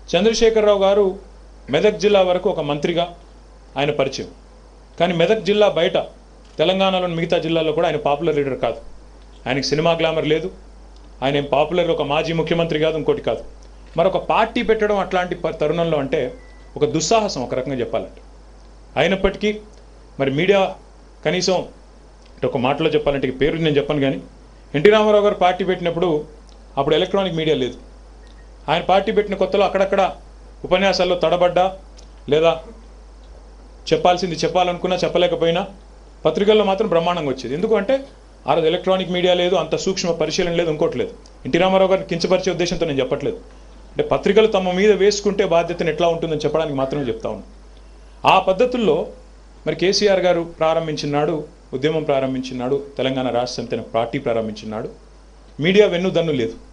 చంద్రశేఖరరావు గారు మెదక్ జిల్లా వరకు ఒక మంత్రిగా ఆయన పరిచయం కానీ మెదక్ జిల్లా బయట తెలంగాణలోని మిగతా జిల్లాల్లో కూడా ఆయన పాపులర్ లీడర్ కాదు ఆయనకి సినిమా గ్లామర్ లేదు ఆయన ఏం పాపులర్ ఒక మాజీ ముఖ్యమంత్రి కాదు ఇంకోటి కాదు మరొక పార్టీ పెట్టడం అట్లాంటి ప- తరుణంలో అంటే ఒక దుస్సాహసం ఒక రకంగా చెప్పాలంటే అయినప్పటికీ మరి మీడియా కనీసం అంటే ఒక మాటలో చెప్పాలంటే ఈ పేరు నేను చెప్పను కానీ ఎన్టీ రామారావు గారు పార్టీ పెట్టినప్పుడు అప్పుడు ఎలక్ట్రానిక్ మీడియా లేదు ఆయన పార్టీ పెట్టిన కొత్తలో అక్కడక్కడ ఉపన్యాసాల్లో తడబడ్డా లేదా చెప్పాల్సింది చెప్పాలనుకున్నా చెప్పలేకపోయినా పత్రికల్లో మాత్రం బ్రహ్మాండంగా వచ్చేది ఎందుకంటే ఆ రోజు ఎలక్ట్రానిక్ మీడియా లేదు అంత సూక్ష్మ పరిశీలన లేదు ఇంకోటి లేదు ఎన్టీ రామారావు గారిని కించపరిచే ఉద్దేశంతో నేను చెప్పట్లేదు అంటే పత్రికలు తమ మీద వేసుకుంటే బాధ్యతను ఎట్లా ఉంటుందని చెప్పడానికి మాత్రమే చెప్తా ఉన్నాను ఆ పద్ధతుల్లో మరి కేసీఆర్ గారు ప్రారంభించినాడు ఉద్యమం ప్రారంభించినాడు తెలంగాణ రాష్ట్ర సమితి అనే పార్టీ ప్రారంభించినాడు మీడియా వెన్నుదన్ను లేదు